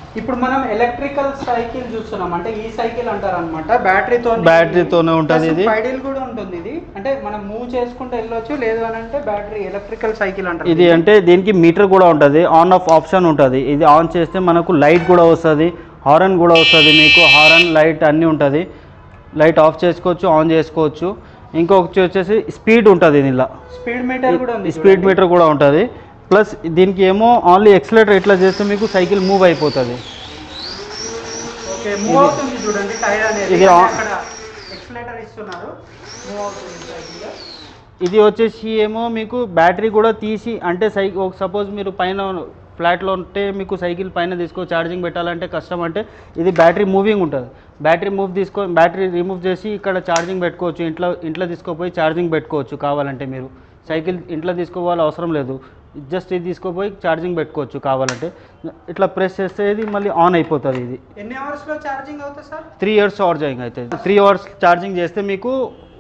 ఇప్పుడు మనం electrical cycle చూస్తున్నాం అంటే ఈ సైకిల్ అంటారు అనమాట బ్యాటరీతో బ్యాటరీతోనే ఉంటుంది ఇది పైడిల్ కూడా ఉంటుంది ఇది అంటే మనం మూవ్ చేసుకుంటూ వెళ్ళొచ్చు లేదు అని అంటే బ్యాటరీ ఎలక్ట్రికల్ సైకిల్ అంటారు ఇది అంటే దీనికి మీటర్ కూడా ఉంటుంది ఆన్ ఆఫ్ ఆప్షన్ ఉంటుంది ఇది ఆన్ చేస్తే మనకు లైట్ కూడా వస్తుంది హారన్ కూడా వస్తుంది మీకు హారన్ లైట్ అన్నీ ఉంటుంది లైట్ ఆఫ్ చేసుకోవచ్చు ఆన్ చేసుకోవచ్చు ఇంకొకటి వచ్చేసి స్పీడ్ ఉంటుంది దీనిలో స్పీడ్ మీటర్ కూడా ఉంది స్పీడ్ మీటర్ కూడా ఉంటుంది ప్లస్ దీనికి ఏమో ఓన్లీ ఎక్సలేటర్ ఇట్లా చేస్తే మీకు సైకిల్ మూవ్ అయిపోతుంది ఓకే మూవ్ అవుతుంది చూడండి టైర్ అనేది ఇది అంటే ఆ- అక్కడ ఎక్సలేటర్ ఇస్తున్నారు మూవ్ అవుతుంది సైకిల్ ఇది వచ్చేసి ఏమో మీకు బ్యాటరీ కూడా తీసి అంటే సైకిల్ ఒక సపోజ్ మీరు పైన ఫ్లాట్లో ఉంటే మీకు సైకిల్ పైన తీసుకో ఛార్జింగ్ పెట్టాలంటే కష్టం అంటే ఇది బ్యాటరీ మూవింగ్ ఉంటుంది బ్యాటరీ మూవ్ తీసుకో బ్యాటరీ రిమూవ్ చేసి ఇక్కడ ఛార్జింగ్ పెట్టుకోవచ్చు ఇంట్లో ఇంట్లో తీసుకోపోయి ఛార్జింగ్ పెట్టుకోవచ్చు కావాలంటే మీరు సైకిల్ ఇంట్లో తీసుకోవాలి అవసరం లేదు జస్ట్ ఇది తీసుకోపోయి ఛార్జింగ్ పెట్టుకోవచ్చు కావాలంటే ఇట్లా ప్రెస్ చేస్తే ఇది మళ్ళీ ఆన్ అయిపోతుంది ఇది ఎన్ని అవర్స్ లో ఛార్జింగ్ అవుతుంది సార్ త్రీ ఇయర్స్ ఛార్జింగ్ అయితే త్రీ అవర్స్ ఛార్జింగ్ చేస్తే మీకు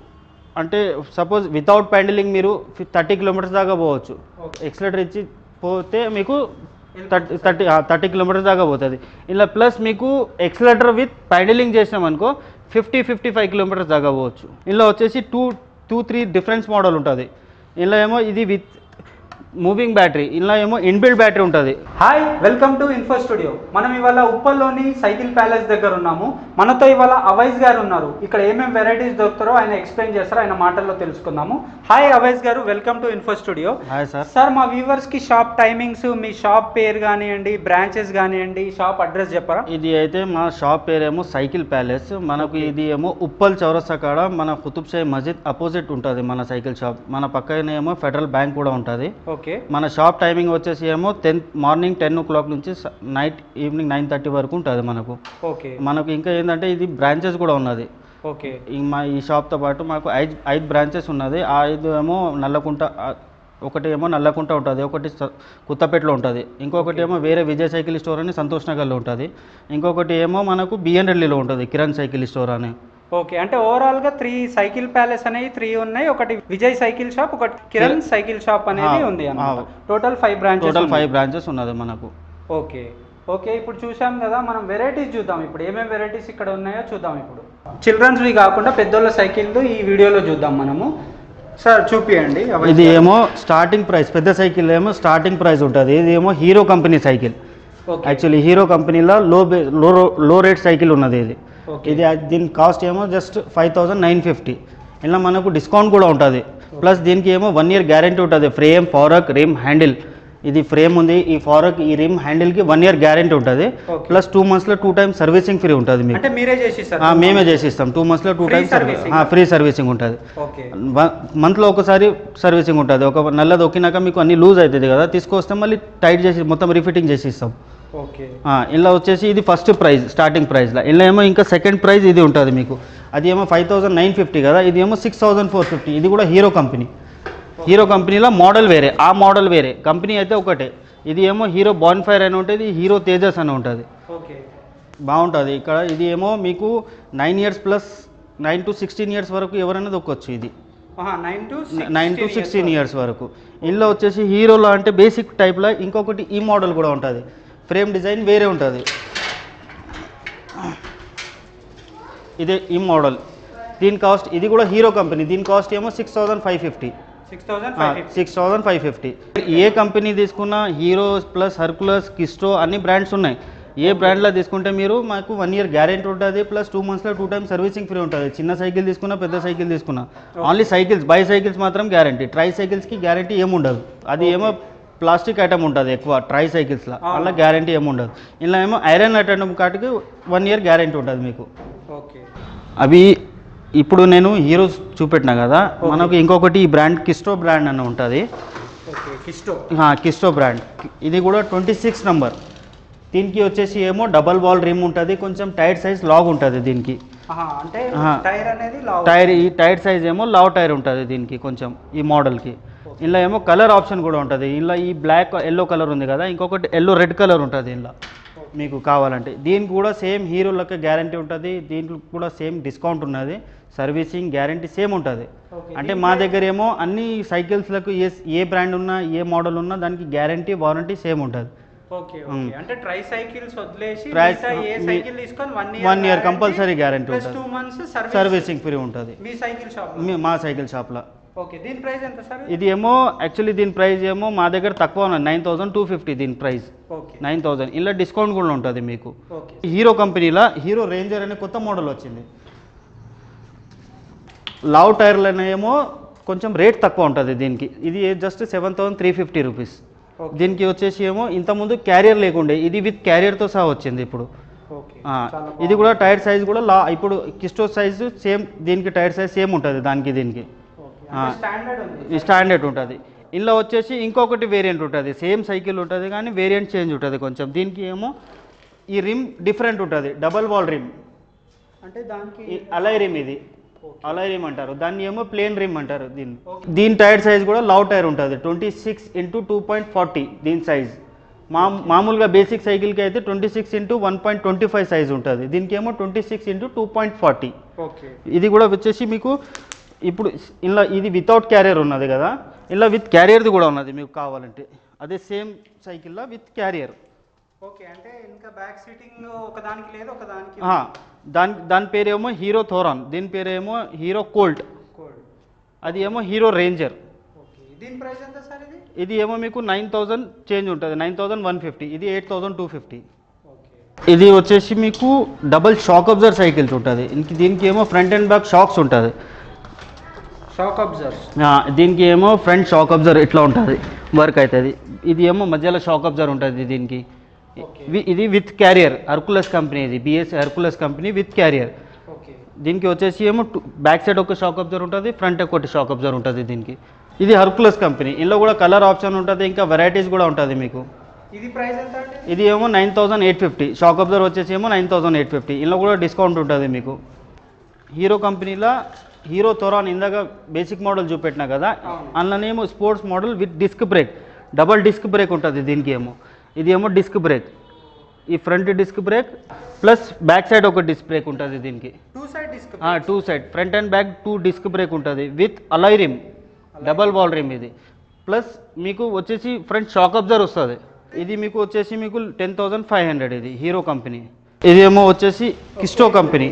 అంటే సపోజ్ వితౌట్ ప్యాండిలింగ్ మీరు థర్టీ కిలోమీటర్స్ దాకా పోవచ్చు Okay. ఎక్సలేటర్ ఇచ్చి పోతే మీకు థర్టీ థర్టీ థర్టీ కిలోమీటర్స్ దాకా పోతుంది ఇలా ప్లస్ మీకు ఎక్సలేటర్ విత్ ప్యాండిలింగ్ చేసినాం అనుకో ఫిఫ్టీ ఫిఫ్టీ ఫైవ్ కిలోమీటర్స్ దాకా పోవచ్చు ఇలా వచ్చేసి two two three difference model ఉంటుంది ఇలా ఏమో ఇది విత్ మూవింగ్ బ్యాటరీ ఇలా ఏమో ఇన్బిల్డ్ బ్యాటరీ ఉంటుంది hi welcome to Info Studio మనం ఇవాళ ఉప్పల్లోని సైకిల్ ప్యాలెస్ దగ్గర ఉన్నాము మనతో ఇవాళ అవైజ్ గారు ఉన్నారు ఇక్కడ ఏమేమి వెరైటీస్ దొరుకుతారో ఆయన ఎక్స్ప్లెయిన్ చేస్తారో ఆయన మాటల్లో తెలుసుకుందాము హాయ్ అవైజ్ గారు welcome to Info Studio hi sir sir మా వ్యూవర్స్ కి షాప్ టైమింగ్స్ మీ షాప్ పేరు కానివ్వండి బ్రాంచెస్ కానివ్వండి షాప్ అడ్రస్ చెప్పరా ఇది అయితే మా షాప్ పేరేమో సైకిల్ ప్యాలెస్ మనకు ఇది ఏమో ఉప్పల్ చౌరస్తా కాడ మన కుతుబ్ షాహీ మస్జిద్ అపోజిట్ ఉంటుంది మన సైకిల్ షాప్ మన పక్కన ఏమో ఫెడరల్ బ్యాంక్ కూడా ఉంటుంది ఓకే మన షాప్ టైమింగ్ వచ్చేసి ఏమో ten morning ten o'clock నుంచి నైట్ ఈవినింగ్ నైన్ థర్టీ వరకు ఉంటుంది మనకు ఓకే మనకు ఇంకా ఏంటంటే ఇది బ్రాంచెస్ కూడా ఉన్నది ఓకే ఈ మా ఈ షాప్తో పాటు మాకు ఐదు ఐదు బ్రాంచెస్ ఉన్నది ఆ ఐదు ఏమో నల్లకుంట ఆ, ఒకటి ఏమో నల్లకుంట ఉంటుంది ఒకటి స- కొత్తపేటలో ఉంటుంది ఇంకొకటి ఏమో వేరే విజయ్ సైకిల్ స్టోర్ అని సంతోష్ నగర్లో ఉంటుంది ఇంకొకటి ఏమో మనకు బిఎన్ రెడ్డిలో ఉంటుంది కిరణ్ సైకిల్ స్టోర్ అని ఓకే అంటే ఓవరాల్ గా త్రీ సైకిల్ ప్యాలెస్ అనేవి త్రీ ఉన్నాయి ఒకటి విజయ్ సైకిల్ షాప్ ఒకటి కిరణ్ సైకిల్ షాప్ అనేది ఆ, ఉంది ఆ. అన్నమాట total five branches total five branches ఉన్నది మనకు ఓకే ఓకే ఇప్పుడు చూసాం కదా మనం వెరైటీస్ చూద్దాం ఇప్పుడు ఏమేమి వెరైటీస్ ఇక్కడ ఉన్నాయో చూద్దాం ఇప్పుడు చిల్డ్రన్స్వి కాకుండా పెద్దోళ్ళ సైకిళ్ళు ఈ వీడియోలో చూద్దాం మనము సార్ చూపియండి అవి ఇది ఏమో స్టార్టింగ్ ప్రైస్ పెద్ద సైకిల్ ఏమో స్టార్టింగ్ ప్రైస్ ఉంటుంది ఇది ఏమో Hero company cycle okay actually Hero కంపెనీలో లో బే లో లో రేట్ సైకిల్ ఉన్నది ఇది ఓకే ఇది దీని కాస్ట్ ఏమో just five thousand nine fifty ఇలా మనకు డిస్కౌంట్ కూడా ఉంటుంది ప్లస్ దీనికి ఏమో వన్ ఇయర్ గ్యారంటీ ఉంటుంది ఫ్రేమ్ ఫారక్ రిమ్ హ్యాండిల్ ఇది ఫ్రేమ్ ఉంది ఈ ఫారక్ ఈ రిమ్ హ్యాండిల్కి వన్ ఇయర్ గ్యారంటీ ఉంటుంది Okay. ప్లస్ టూ మంత్స్లో టూ టైమ్స్ సర్వీసింగ్ ఫ్రీ ఉంటుంది మీకు అంటే మీరే చేసి సార్ ఆ, మేమే చేసి ఇస్తాం టూ మంత్స్లో two Free times servicing? Free servicing ఉంటుంది ఓకే మంత్లో ఒకసారి సర్వీసింగ్ ఉంటుంది ఒక నెల దొక్కినాక మీకు అన్ని లూజ్ అవుతుంది కదా తీసుకొస్తే మళ్ళీ టైట్ చేసి మొత్తం రీఫిట్టింగ్ చేసి ఇస్తాం ఓకే ఆ, ఇలా వచ్చేసి ఇది ఫస్ట్ ప్రైజ్ స్టార్టింగ్ ప్రైస్లో ఇలా ఏమో ఇంకా సెకండ్ ప్రైజ్ ఇది ఉంటుంది మీకు అది ఏమో ఫైవ్ థౌసండ్ నైన్ ఫిఫ్టీ కదా ఇది ఏమో సిక్స్ థౌసండ్ ఫోర్ ఫిఫ్టీ ఇది కూడా హీరో కంపెనీ హీరో కంపెనీలో మోడల్ వేరే ఆ మోడల్ వేరే కంపెనీ అయితే ఒకటే ఇది ఏమో హీరో బాన్ ఫైర్ అని ఉంటుంది హీరో తేజస్ అని ఉంటుంది ఓకే బాగుంటుంది ఇక్కడ ఇది ఏమో మీకు nine years plus nine to sixteen years వరకు ఎవరైనా దొక్కొచ్చు ఇది nine to nine to sixteen years వరకు ఇందులో వచ్చేసి హీరోలో అంటే బేసిక్ టైప్లో ఇంకొకటి ఈ మోడల్ కూడా ఉంటుంది ఫ్రేమ్ డిజైన్ వేరే ఉంటుంది ఇదే ఈ మోడల్ దీని కాస్ట్ ఇది కూడా హీరో కంపెనీ దీని కాస్ట్ ఏమో six thousand five fifty six thousand five fifty six thousand five fifty ఏ కంపెనీ తీసుకున్నా హీరో ప్లస్ హర్కులస్ కిస్టో అన్ని బ్రాండ్స్ ఉన్నాయి ఏ బ్రాండ్లో తీసుకుంటే మీరు మాకు వన్ ఇయర్ గ్యారెంటీ ఉంటుంది ప్లస్ టూ మంత్స్లో టూ టైమ్స్ సర్వీసింగ్ ఫ్రీ ఉంటుంది చిన్న సైకిల్ తీసుకున్నా పెద్ద సైకిల్ తీసుకున్నా ఓన్లీ సైకిల్స్ బై సైకిల్స్ మాత్రం గ్యారంటీ ట్రై సైకిల్స్కి గ్యారంటీ ఏముండదు అది ఏమో ప్లాస్టిక్ ఐటమ్ ఉంటుంది ఎక్కువ ట్రై సైకిల్స్లో అలా గ్యారంటీ ఏముండదు ఇలా ఏమో ఐరన్ ఐటమ్ కాటికి వన్ ఇయర్ గ్యారంటీ ఉంటుంది మీకు ఓకే అవి ఇప్పుడు నేను హీరోస్ చూపెట్టినా కదా మనకు ఇంకొకటి ఈ బ్రాండ్ కిస్టో బ్రాండ్ అని ఉంటుంది ఓకే కిస్టో కిస్టో బ్రాండ్ ఇది కూడా ట్వంటీ సిక్స్ నంబర్ దీనికి వచ్చేసి ఏమో డబల్ బాల్ రిమ్ ఉంటుంది కొంచెం టైర్ సైజ్ లాగ్ ఉంటుంది దీనికి అంటే ఆహా. టైర్ అనేది లావు టైర్ ఈ టైర్ సైజ్ ఏమో లావ్ టైర్ ఉంటుంది దీనికి కొంచెం ఈ మోడల్కి ఇలా ఏమో కలర్ ఆప్షన్ కూడా ఉంటుంది ఇలా ఈ బ్లాక్ ఎల్లో కలర్ ఉంది కదా ఇంకొకటి ఎల్లో రెడ్ కలర్ ఉంటుంది ఇలా మీకు కావాలంటే దీనికి కూడా సేమ్ హీరోలకి గ్యారంటీ ఉంటుంది దీంట్లో కూడా సేమ్ డిస్కౌంట్ ఉన్నది సర్వీసింగ్ గ్యారంటీ సేమ్ ఉంటుంది Okay. అంటే మా దగ్గర ఏమో అన్ని సైకిల్స్లకు ఏ ఏ బ్రాండ్ ఉన్నా ఏ మోడల్ ఉన్నా దానికి గ్యారంటీ వారంటీ సేమ్ ఉంటుంది ఓకే మ్మ్. ఓకే అంటే ట్రై సైకిల్స్ వదిలేసి Tri- మిగతా ఏ మీ- సైకిల్ తీసుకొని one year one year compulsory guarantee plus ఉంటుంది. Two months service servicing free ఉంటుంది మీ సైకిల్ షాప్ మీ- మా సైకిల్ షాప్లో ఓకే దీని ప్రైస్ ఎంత సార్ ఇది ఏమో యాక్చువల్లీ దీని ప్రైస్ ఏమో మా దగ్గర తక్కువ ఉన్నది నైన్ థౌసండ్ టూ ఫిఫ్టీ దీని ప్రైస్ ఓకే నైన్ థౌసండ్ ఇలా డిస్కౌంట్ కూడా ఉంటుంది మీకు ఓకే హీరో కంపెనీలో హీరో రేంజర్ అనే కొత్త మోడల్ వచ్చింది లావ్ టైర్లు ఏమో కొంచెం రేట్ తక్కువ ఉంటుంది దీనికి ఇది just seven thousand three fifty rupees okay దీనికి వచ్చేసి ఏమో ఇంతకుముందు క్యారియర్ లేకుండే ఇది విత్ క్యారియర్తో సహా వచ్చింది ఇప్పుడు ఓకే ఆ, చాలా ఇది కూడా టైర్ సైజ్ కూడా లా ఇప్పుడు కిస్టో సైజు సేమ్ దీనికి టైర్ సైజ్ సేమ్ ఉంటుంది దానికి దీనికి ఓకే ఆ. స్టాండర్డ్ ఉంది ఈ స్టాండర్డ్ ఉంటుంది ఇందులో వచ్చేసి ఇంకొకటి వేరియంట్ ఉంటుంది సేమ్ సైకిల్ ఉంటుంది కానీ వేరియంట్ చేంజ్ ఉంటుంది కొంచెం దీనికి ఏమో ఈ రిమ్ డిఫరెంట్ ఉంటుంది డబల్ వాల్ రిమ్ అంటే దానికి ఈ అలై రిమ్ ఇది ఓకే. అలై రిమ్ అంటారు దాన్ని ఏమో ప్లేన్ రిమ్ అంటారు దీన్ని ఓకే. దీని టైర్ సైజ్ కూడా లావ్ టైర్ ఉంటుంది twenty six into two point forty దీని సైజ్ మా మామూలుగా బేసిక్ సైకిల్కి అయితే twenty six into one point twenty five size ఉంటుంది దీనికి ఏమో twenty six into two point forty okay ఇది కూడా వచ్చేసి మీకు ఇప్పుడు ఇలా ఇది వితౌట్ క్యారియర్ ఉన్నది కదా ఇలా విత్ క్యారియర్ది కూడా ఉన్నది మీకు కావాలంటే అదే సేమ్ సైకిల్లో విత్ క్యారియర్ ఓకే అంటే ఇంకా బ్యాక్ సీటింగ్ ఒక దానికి లేదు ఒక దానికి దాని దాని పేరేమో హీరో థోరాన్ దీని పేరేమో హీరో కోల్ట్ కోల్డ్ అది ఏమో హీరో రేంజర్ ఓకే దీని ప్రైస్ ఎంత సార్ ఇది ఇది ఏమో మీకు నైన్ థౌజండ్ చేంజ్ ఉంటుంది నైన్ థౌజండ్ వన్ ఫిఫ్టీ ఇది eight thousand two fifty okay ఇది వచ్చేసి మీకు డబల్ షాక్ అబ్జర్ సైకిల్స్ ఉంటుంది ఇంక దీనికి ఏమో ఫ్రంట్ అండ్ బ్యాక్ షాక్స్ ఉంటుంది షాక్ అబ్జర్వ్ ఆ, దీనికి ఏమో ఫ్రంట్ షాక్ అబ్జర్ ఇట్లా ఉంటుంది వర్క్ అవుతుంది ఇది ఏమో మధ్యలో షాక్ అబ్జర్ ఉంటుంది దీనికి Okay. ఇవి- ఇది విత్ క్యారియర్ హర్కులస్ కంపెనీ ఇది BS Hercules company with carrier okay దీనికి వచ్చేసి ఏమో బ్యాక్ సైడ్ ఒక షాక్ అబ్జర్ ఉంటుంది ఫ్రంట్ ఒకటి షాక్ అబ్జర్ ఉంటుంది దీనికి ఇది హర్కులస్ కంపెనీ ఇందులో కూడా కలర్ ఆప్షన్ ఉంటుంది ఇంకా వెరైటీస్ కూడా ఉంటుంది మీకు ఇది ప్రైస్ ఎంత అండి ఇది ఏమో nine thousand eight fifty shock absorber వచ్చేసి ఏమో నైన్ థౌసండ్ ఎయిట్ ఫిఫ్టీ ఇందులో కూడా డిస్కౌంట్ ఉంటుంది మీకు హీరో కంపెనీలో హీరో థొరాన్ ఇందాక బేసిక్ మోడల్ చూపెట్టినా కదా అవును. అందులోనేమో sports model with disc brake double disc brake ఉంటుంది దీనికి ఏమో ఇది ఏమో డిస్క్ బ్రేక్ ఈ front disc brake plus back side ఒక డిస్క్ బ్రేక్ ఉంటుంది దీనికి two side disc two side front and back two disc brake ఉంటుంది with alloy rim double wall rim ఇది ప్లస్ మీకు వచ్చేసి ఫ్రంట్ షాక్ అబ్జర్ వస్తుంది ఇది మీకు వచ్చేసి మీకు టెన్ థౌజండ్ ఫైవ్ హండ్రెడ్ ఇది హీరో కంపెనీ ఇది ఏమో వచ్చేసి కిస్టో కంపెనీ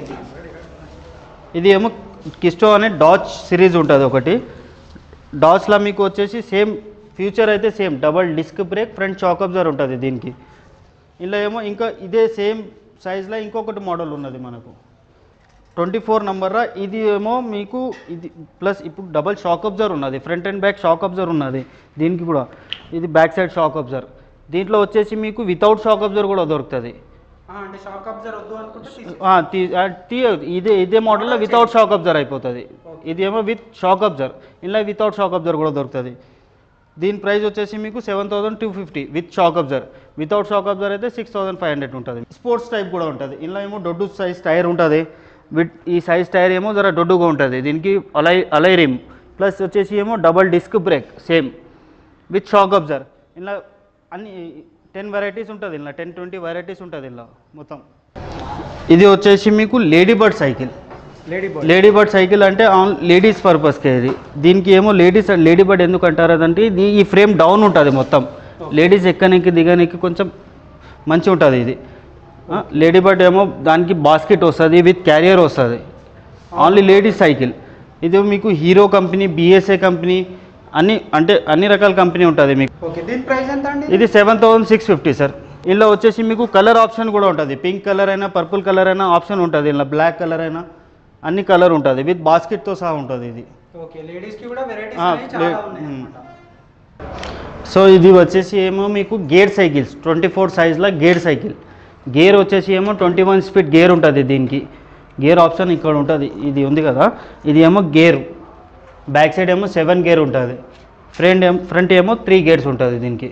ఇది ఏమో కిస్టో అనే డాచ్ సిరీస్ ఉంటుంది ఒకటి డాచ్లో మీకు వచ్చేసి సేమ్ ఫ్యూచర్ అయితే same double disc brake front shock absorber ఉంటుంది దీనికి ఇలా ఏమో ఇంకా ఇదే సేమ్ సైజ్లో ఇంకొకటి మోడల్ ఉన్నది మనకు ట్వంటీ ఫోర్ నంబర్రా ఇది ఏమో మీకు ఇది ప్లస్ ఇప్పుడు డబల్ షాక్ అబ్జర్ ఉన్నది front and back shock absorber ఉన్నది దీనికి కూడా ఇది బ్యాక్ సైడ్ షాక్ అబ్జర్ దీంట్లో వచ్చేసి మీకు వితౌట్ షాక్ అబ్జర్ కూడా దొరుకుతుంది అంటే షాక్ అబ్జర్వ్ వద్దు అనుకుంటే తీసేయ్. ఆ, తీ- ఆ, తీయదు ఇదే ఇదే మోడల్లో వితౌట్ షాక్ అబ్జర్ అయిపోతుంది ఇది ఏమో విత్ షాక్ అబ్జర్ ఇలా వితౌట్ షాక్ అబ్జర్ కూడా దొరుకుతుంది దీని ప్రైస్ వచ్చేసి మీకు seven thousand two fifty with shock absorber without shock absorber అయితే సిక్స్ థౌసండ్ ఫైవ్ హండ్రెడ్ ఉంటుంది స్పోర్ట్స్ టైప్ కూడా ఉంటుంది ఇలా ఏమో దొడ్డు సైజ్ టైర్ ఉంటుంది విత్ ఈ సైజ్ టైర్ ఏమో జర దొడ్డుగా ఉంటుంది దీనికి అలై అలై రిమ్ ప్లస్ వచ్చేసి ఏమో double disc brake same with shock absorber ఇలా అన్ని టెన్ వెరైటీస్ ఉంటుంది ఇలా టెన్ ట్వంటీ వెరైటీస్ ఉంటుంది ఇలా మొత్తం ఇది వచ్చేసి మీకు Ladybird cycle lady boy Ladybird cycle అంటే ఆన్ లేడీస్ పర్పస్కే ఇది దీనికి ఏమో లేడీస్ లేడీ బర్డ్ ఎందుకు అంటారు అదంటే ఇది ఈ ఫ్రేమ్ డౌన్ ఉంటుంది మొత్తం లేడీస్ ఎక్కనికి దిగనికి కొంచెం మంచిగా ఉంటుంది ఇది లేడీ బర్డ్ ఏమో దానికి బాస్కెట్ వస్తుంది విత్ క్యారియర్ వస్తుంది ఓన్లీ లేడీస్ సైకిల్ ఇది మీకు హీరో కంపెనీ బిఎస్ఏ కంపెనీ అన్ని అంటే అన్ని రకాల కంపెనీ ఉంటుంది మీకు ఓకే దీని ప్రైస్ ఎంత అండి ఇది seven thousand six fifty sir ఇందులో వచ్చేసి మీకు కలర్ ఆప్షన్ కూడా ఉంటుంది పింక్ కలర్ అయినా పర్పుల్ కలర్ అయినా ఆప్షన్ ఉంటుంది ఇందులో బ్లాక్ కలర్ అయినా అన్ని కలర్ ఉంటుంది విత్ బాస్కెట్తో సహా ఉంటుంది ఇది ఓకే లేడీస్ కి కూడా వెరైటీస్ ఆ, చాలా లే- ఉన్నాయి మ్మ్. అన్నమాట. సో ఇది వచ్చేసి ఏమో మీకు గేర్ సైకిల్స్ ట్వంటీ ఫోర్ సైజ్లో గేర్ సైకిల్ గేర్ వచ్చేసి ఏమో ట్వంటీ వన్ స్పీడ్ గేర్ ఉంటుంది దీనికి గేర్ ఆప్షన్ ఇక్కడ ఉంటుంది ఇది ఉంది కదా ఇది ఏమో గేర్ బ్యాక్ సైడ్ ఏమో సెవెన్ గేర్ ఉంటుంది ఫ్రంట్ ఏమో ఫ్రంట్ ఏమో త్రీ గేర్స్ ఉంటుంది దీనికి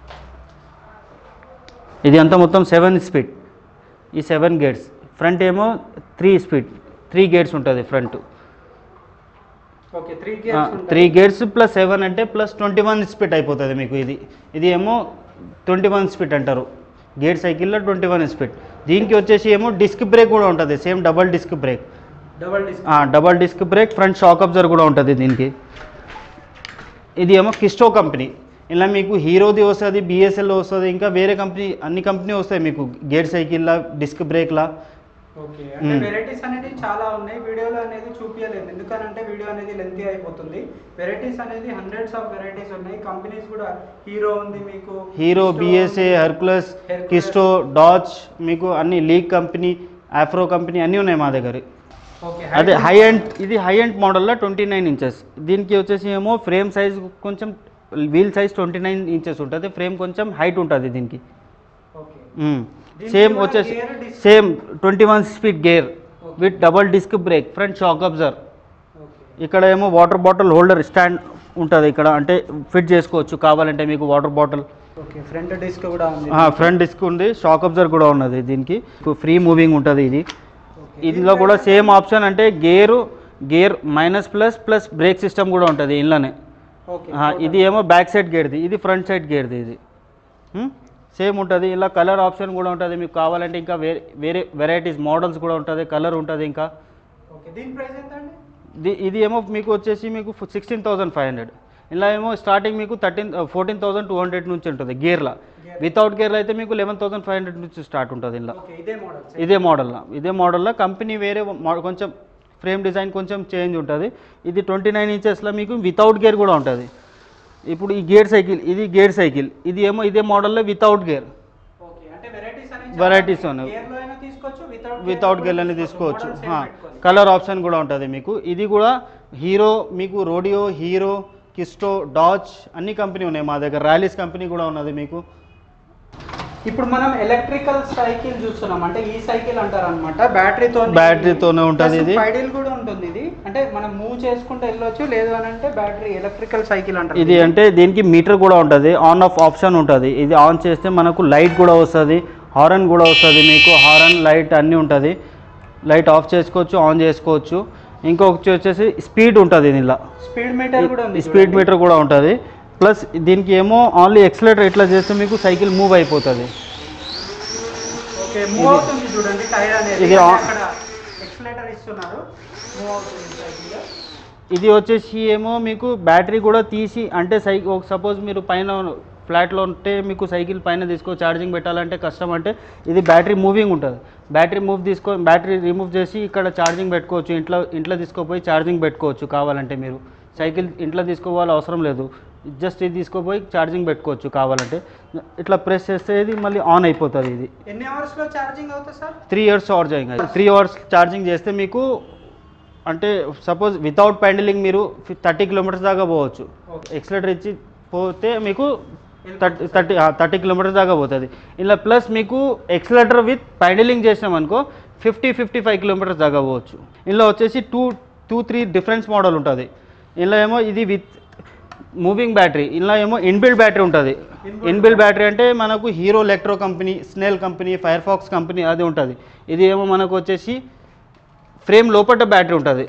ఇది అంతా మొత్తం సెవెన్ స్పీడ్ ఈ సెవెన్ గేర్స్ ఫ్రంట్ ఏమో త్రీ స్పీడ్ త్రీ గేర్స్ ఉంటుంది front okay three gears three gears plus seven అంటే ప్లస్ ట్వంటీ వన్ స్పీడ్ అయిపోతుంది మీకు ఇది ఇది ఏమో ట్వంటీ వన్ స్పీడ్ అంటారు గేర్ సైకిల్లో ట్వంటీ వన్ స్పీడ్ దీనికి వచ్చేసి ఏమో డిస్క్ బ్రేక్ కూడా ఉంటుంది same double disc brake double disc double disc brake front shock absorber కూడా ఉంటుంది దీనికి ఇది ఏమో కిస్టో కంపెనీ ఇలా మీకు హీరోది వస్తుంది బిఎస్ఎల్ వస్తుంది ఇంకా వేరే కంపెనీ అన్ని కంపెనీ వస్తాయి మీకు గేర్ సైకిల్లా డిస్క్ బ్రేక్లా ఓకే అంటే మ్మ్. వెరైటీస్ అనేది చాలా ఉన్నాయి వీడియోలో అనేది చూపించలేదు ఎందుకనంటే వీడియో అనేది లెంతీ అయిపోతుంది వెరైటీస్ అనేది హండ్రెడ్స్ ఆఫ్ వెరైటీస్ ఉన్నాయి కంపెనీస్ కూడా హీరో ఉంది మీకు హీరో Quisto బిఎస్ఏ ఉంది. Hercules Hercules. కిస్టో డాచ్ మీకు అన్ని లీగ్ కంపెనీ ఆఫ్రో కంపెనీ అన్నీ ఉన్నాయి మా దగ్గర ఓకే అదే హై ఎండ్ ఇది హై ఎండ్ మోడల్లో ట్వంటీ నైన్ ఇంచెస్ దీనికి వచ్చేసి ఏమో ఫ్రేమ్ సైజ్ కొంచెం wheel size twenty nine inches ఉంటుంది ఫ్రేమ్ కొంచెం హైట్ ఉంటుంది దీనికి ఓకే దీనికి సేమ్ కూడా వచ్చేసి gear, disc- same twenty one speed gear Okay. With double disc brake front shock absorber okay ఇక్కడ ఏమో వాటర్ బాటిల్ హోల్డర్ స్టాండ్ ఉంటుంది ఇక్కడ అంటే ఫిట్ చేసుకోవచ్చు కావాలంటే మీకు water bottle okay front disc కూడా ఉంది ఫ్రంట్ డిస్క్ ఉంది షాక్ అబ్జర్ కూడా ఉన్నది దీనికి ఫ్రీ మూవింగ్ ఉంటుంది ఇది Okay. ఇందులో కూడా సేమ్ ఆప్షన్ అంటే gear gear minus plus plus brake system కూడా ఉంటుంది ఇంట్లోనే ఓకే ఆ, ఇది ఏమో బ్యాక్ సైడ్ గేర్ది ఇది ఫ్రంట్ సైడ్ గేర్ది ఇది సేమ్ ఉంటుంది ఇలా కలర్ ఆప్షన్ కూడా ఉంటుంది మీకు కావాలంటే ఇంకా వేరే వేరే వెరైటీస్ మోడల్స్ కూడా ఉంటుంది కలర్ ఉంటుంది ఇంకా ఓకే దీని ప్రైస్ ఎంత అండి ది- ఇది ఏమో మీకు వచ్చేసి మీకు సిక్స్టీన్ థౌసండ్ ఫైవ్ హండ్రెడ్ ఇలా ఏమో స్టార్టింగ్ మీకు thirteen fourteen thousand two hundred నుంచి ఉంటుంది గేర్లా Gear. వితౌట్ గేర్లో అయితే మీకు లెవెన్ థౌసండ్ ఫైవ్ హండ్రెడ్ నుంచి స్టార్ట్ ఉంటుంది ఇలా ఓకే ఇదే మోడల్ ఇదే మోడల్లో ఇదే మోడల్లో కంపెనీ వేరే మో- కొంచెం ఫ్రేమ్ డిజైన్ కొంచెం చేంజ్ ఉంటుంది ఇది ట్వంటీ నైన్ ఇంచెస్లో మీకు వితౌట్ గేర్ కూడా ఉంటుంది ఇప్పుడు ఈ గేర్ సైకిల్ ఇది గేర్ సైకిల్ ఇది ఏమో ఇదే మోడల్లో వితౌట్ గేర్ ఓకే అంటే వెరైటీస్ అనేది Varieties ఉన్నాయి. గేర్ లో అయినా తీసుకోవచ్చు వితౌట్ వితౌట్ గేర్ అని తీసుకోవచ్చు కలర్ ఆప్షన్ కూడా ఉంటుంది మీకు ఇది కూడా హీరో మీకు రోడియో హీరో కిస్టో డాచ్ అన్ని కంపెనీ ఉన్నాయి మా దగ్గర ర్యాలీస్ కంపెనీ కూడా ఉన్నది మీకు ఇప్పుడు మనం ఎలక్ట్రికల్ సైకిల్ చూస్తున్నాం అంటే ఈ సైకిల్ అంటారు అనమాట బ్యాటరీతో బ్యాటరీతోనే ఉంటుంది ఇది పైడిల్ కూడా ఉంటుంది ఇది అంటే మనం మూవ్ చేసుకుంటూ వెళ్ళొచ్చు లేదు అని అంటే బ్యాటరీ ఎలక్ట్రికల్ సైకిల్ అంటారు ఇది అంటే దీనికి మీటర్ కూడా ఉంటుంది ఆన్ ఆఫ్ ఆప్షన్ ఉంటుంది ఇది ఆన్ చేస్తే మనకు లైట్ కూడా వస్తుంది హారన్ కూడా వస్తుంది మీకు హారన్ లైట్ అన్నీ ఉంటుంది లైట్ ఆఫ్ చేసుకోవచ్చు ఆన్ చేసుకోవచ్చు ఇంకొకటి వచ్చేసి స్పీడ్ ఉంటుంది దీనిలో స్పీడ్ మీటర్ కూడా ఉంది స్పీడ్ మీటర్ కూడా ఉంటుంది ప్లస్ దీనికి ఏమో ఓన్లీ ఎక్సలేటర్ ఇట్లా చేస్తే మీకు సైకిల్ మూవ్ అయిపోతుంది ఓకే మూవ్ అవుతుంది చూడండి టైర్ అనేది ఇది అంటే ఆ- అక్కడ ఎక్సలేటర్ ఇస్తున్నారు మూవ్ అవుతుంది సైకిల్ ఇది వచ్చేసి ఏమో మీకు బ్యాటరీ కూడా తీసి అంటే సై ఒక సపోజ్ మీరు పైన ఫ్లాట్లో ఉంటే మీకు సైకిల్ పైన తీసుకో ఛార్జింగ్ పెట్టాలంటే కష్టం అంటే ఇది బ్యాటరీ మూవింగ్ ఉంటుంది బ్యాటరీ మూవ్ తీసుకో బ్యాటరీ రిమూవ్ చేసి ఇక్కడ ఛార్జింగ్ పెట్టుకోవచ్చు ఇంట్లో ఇంట్లో తీసుకోపోయి ఛార్జింగ్ పెట్టుకోవచ్చు కావాలంటే మీరు సైకిల్ ఇంట్లో తీసుకోవాలి అవసరం లేదు జస్ట్ ఇది తీసుకోపోయి ఛార్జింగ్ పెట్టుకోవచ్చు కావాలంటే ఇట్లా ప్రెస్ చేస్తే ఇది మళ్ళీ ఆన్ అయిపోతుంది ఇది ఎన్ని అవర్స్ లో ఛార్జింగ్ అవుతుంది sir three years charging three hours charging చేస్తే మీకు అంటే సపోజ్ వితౌట్ పెండలింగ్ మీరు థర్టీ కిలోమీటర్స్ దాకా పోవచ్చు Okay. ఎక్సలేటర్ ఇచ్చి పోతే మీకు థర్టీ థర్టీ థర్టీ కిలోమీటర్స్ దాకా పోతుంది ఇలా ప్లస్ మీకు ఎక్సలేటర్ విత్ పెండలింగ్ చేసినాం అనుకో ఫిఫ్టీ ఫిఫ్టీ ఫైవ్ కిలోమీటర్స్ దాకా పోవచ్చు ఇందులో వచ్చేసి two two three difference model ఉంటుంది ఇందులో ఏమో ఇది విత్ మూవింగ్ బ్యాటరీ ఇందులో ఏమో ఇన్బిల్డ్ బ్యాటరీ ఉంటుంది Inbuilt ఇన్బిల్డ్ బ్యాటరీ అంటే మనకు హీరో ఎలక్ట్రో కంపెనీ స్నేల్ కంపెనీ ఫైర్ ఫాక్స్ కంపెనీ అది ఉంటుంది ఇది ఏమో మనకు వచ్చేసి ఫ్రేమ్ లోపల బ్యాటరీ ఉంటుంది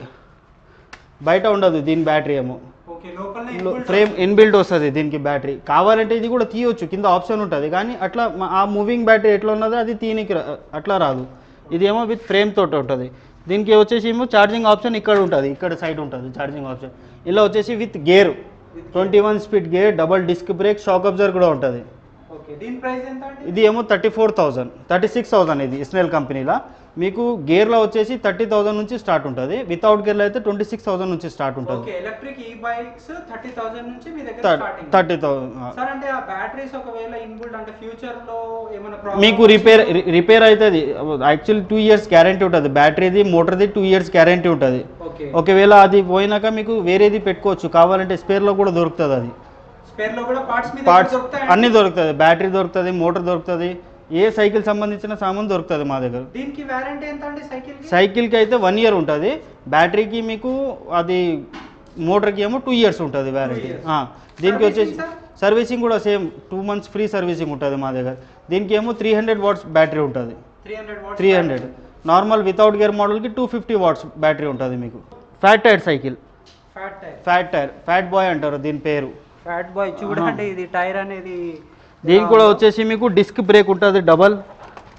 బయట ఉండదు దీని బ్యాటరీ ఏమో ఓకే లోపల ఫ్రేమ్ ఇన్బిల్డ్ వస్తుంది దీనికి బ్యాటరీ కావాలంటే ఇది కూడా తీయొచ్చు కింద ఆప్షన్ ఉంటుంది కానీ అట్లా మ- ఆ మూవింగ్ బ్యాటరీ ఎట్లా ఉన్నదో అది తీయనికి రా- అట్లా రాదు ఇది ఏమో విత్ ఫ్రేమ్ తోటి ఉంటుంది దీనికి వచ్చేసి ఏమో ఛార్జింగ్ ఆప్షన్ ఇక్కడ ఉంటుంది ఇక్కడ సైడ్ ఉంటుంది ఛార్జింగ్ ఆప్షన్ ఇలా వచ్చేసి with gear twenty one speed gear double disc brake shock absorber కూడా ఉంటుంది ఓకే దీని ప్రైస్ ఎంత అండి ఇది ఏమో thirty four thousand thirty six thousand ఇది ఇస్నేల్ కంపెనీలో మీకు గేర్లో వచ్చేసి థర్టీ థౌజండ్ నుంచి స్టార్ట్ ఉంటుంది వితౌట్ గేర్లో అయితే ట్వంటీ సిక్స్ థౌజండ్ నుంచి స్టార్ట్ ఉంటుంది ఓకే ఎలక్ట్రిక్ ఈ బైక్స్ థర్టీ థౌసండ్ నుంచి మీ దగ్గర స్టార్టింగ్ థర్టీ థౌజండ్ సార్ అంటే ఆ బ్యాటరీస్ ఒకవేళ ఇన్బుల్డ్ అంటే ఫ్యూచర్ లో ఏమైనా problem మీకు రిపేర్ రిపేర్ అవుతుంది యాక్చువల్లీ టూ ఇయర్స్ గ్యారంటీ ఉంటుంది బ్యాటరీది మోటార్ది టూ ఇయర్స్ గ్యారంటీ ఉంటుంది ఓకే ఒకవేళ అది పోయినాక మీకు వేరేది పెట్టుకోవచ్చు కావాలంటే స్పేర్లో కూడా దొరుకుతుంది అది స్పేర్ లో కూడా పార్ట్స్ మీద పార్ట్స్ దొరుకుతాయి అన్నీ దొరుకుతుంది బ్యాటరీ దొరుకుతుంది మోటార్ దొరుకుతుంది ఏ సైకిల్ సంబంధించిన సామాన్ దొరుకుతుంది మా దగ్గర దీనికి వారంటీ ఎంత అండి సైకిల్ కి సైకిల్కి అయితే వన్ ఇయర్ ఉంటుంది బ్యాటరీకి మీకు అది మోటార్కి ఏమో టూ ఇయర్స్ ఉంటుంది వ్యారంటీ years. దీనికి వచ్చేసి Servicing, sir? సర్వీసింగ్ కూడా same two months free servicing ఉంటుంది మా దగ్గర దీనికి ఏమో త్రీ హండ్రెడ్ వాట్స్ బ్యాటరీ ఉంటుంది three hundred watts three hundred normal without gear మోడల్కి టూ ఫిఫ్టీ వాట్స్ బ్యాటరీ ఉంటుంది మీకు fat tyre cycle fat tyre fat tyre fat boy అంటారు దీని పేరు ఫ్యాట్ బాయ్ చూడండి ఇది టైర్ అనేది దీనికి కూడా వచ్చేసి మీకు డిస్క్ బ్రేక్ ఉంటుంది డబల్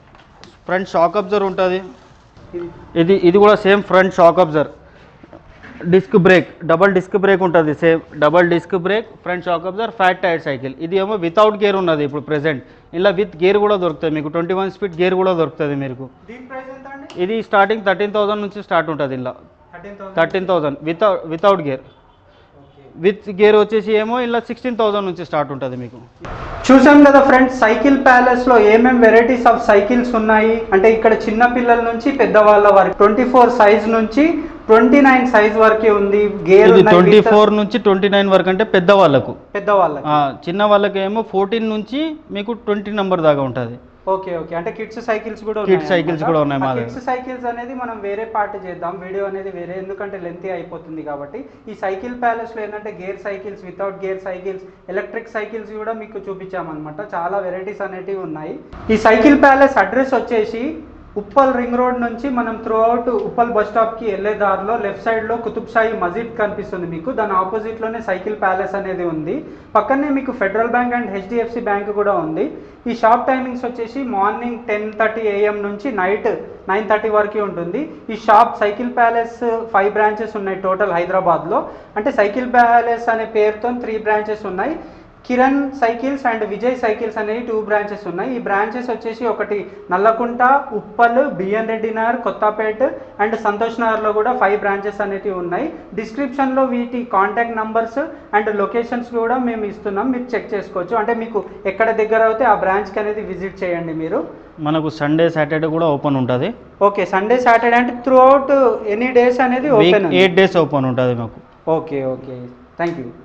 ఫ్రంట్ షాక్ అబ్జర్ ఉంటుంది ఇది ఇది ఇది కూడా same front shock absorber disc brake double disc brake ఉంటుంది same double disc brake front shock absorber fat tyre cycle ఇది ఏమో వితౌట్ గేర్ ఉన్నది ఇప్పుడు ప్రెసెంట్ ఇలా విత్ గేర్ కూడా దొరుకుతుంది మీకు ట్వంటీ వన్ స్పీడ్ గేర్ కూడా దొరుకుతుంది మీకు దీని ప్రైస్ ఎంత అండి ఇది స్టార్టింగ్ థర్టీన్ థౌసండ్ నుంచి స్టార్ట్ ఉంటుంది ఇలా thirteen thousand thirteen thousand without without gear with gear వచ్చేసి ఏమో ఇలా సిక్స్టీన్ థౌసండ్ నుంచి స్టార్ట్ ఉంటుంది మీకు చూసాం కదా ఫ్రెండ్స్ సైకిల్ ప్యాలెస్ లో ఏమేం వెరైటీస్ ఆఫ్ సైకిల్స్ ఉన్నాయి అంటే ఇక్కడ చిన్న పిల్లల నుంచి పెద్దవాళ్ళ వరకు ట్వంటీ ఫోర్ సైజ్ నుంచి ట్వంటీ నైన్ సైజ్ వరకే ఉంది గేర్ ఇది ట్వంటీ ఫోర్ నుంచి ట్వంటీ నైన్ వరకు అంటే పెద్ద వాళ్ళకు పెద్దవాళ్ళకి ఆ, చిన్న వాళ్ళకి ఏమో ఫోర్టీన్ నుంచి మీకు ట్వంటీ నెంబర్ దాకా ఉంటుంది ఓకే ఓకే అంటే కిడ్స్ సైకిల్స్ కూడా Kids cycles కూడా ఉన్నాయి మా దగ్గర. కిడ్స్ సైకిల్స్ అనేది మనం వేరే పార్ట్ చేద్దాం వీడియో అనేది వేరే ఎందుకంటే లెంతీ అయిపోతుంది కాబట్టి ఈ సైకిల్ ప్యాలెస్ లో ఏంటంటే gear cycles without gear cycles electric cycles కూడా మీకు చూపించామన్నమాట చాలా వెరైటీస్ అనేటివి ఉన్నాయి ఈ సైకిల్ ప్యాలెస్ అడ్రస్ వచ్చేసి ఉప్పల్ రింగ్ రోడ్ నుంచి మనం throughout Uppal bus stop కి వెళ్ళే దారిలో లెఫ్ట్ సైడ్ లో కుతుబ్ షాహి మసీద్ కనిపిస్తుంది మీకు దాని ఆపోజిట్ లోనే సైకిల్ ప్యాలెస్ అనేది ఉంది పక్కనే మీకు federal bank and HDFC bank కూడా ఉంది ఈ షాప్ టైమింగ్స్ వచ్చేసి మార్నింగ్ టెన్ థర్టీ ఏఎం నుంచి నైట్ నైన్ థర్టీ వరకు ఉంటుంది ఈ shop cycle palace five branches ఉన్నాయి టోటల్ హైదరాబాద్లో అంటే సైకిల్ ప్యాలెస్ అనే పేరుతో త్రీ బ్రాంచెస్ ఉన్నాయి Kiran cycles and Vijay cycles అనేవి టూ బ్రాంచెస్ ఉన్నాయి ఈ బ్రాంచెస్ వచ్చేసి ఒకటి నల్లకుంట ఉప్పల్ బిఎన్ రెడ్డి నగర్ కొత్తపేట్ అండ్ సంతోష్ నగర్లో కూడా ఫైవ్ బ్రాంచెస్ అనేటివి ఉన్నాయి డిస్క్రిప్షన్లో వీటి కాంటాక్ట్ నంబర్స్ అండ్ లొకేషన్స్ కూడా మేము ఇస్తున్నాం మీరు చెక్ చేసుకోవచ్చు అంటే మీకు ఎక్కడ దగ్గర అయితే ఆ బ్రాంచ్కి అనేది విజిట్ చేయండి మీరు మనకు సండే సాటర్డే కూడా ఓపెన్ ఉంటుంది ఓకే సండే సాటర్డే అంటే త్రూ అవుట్ ఎనీ డేస్ అనేది week open eight days open ఉంటుంది మాకు ఓకే ఓకే థ్యాంక్ యూ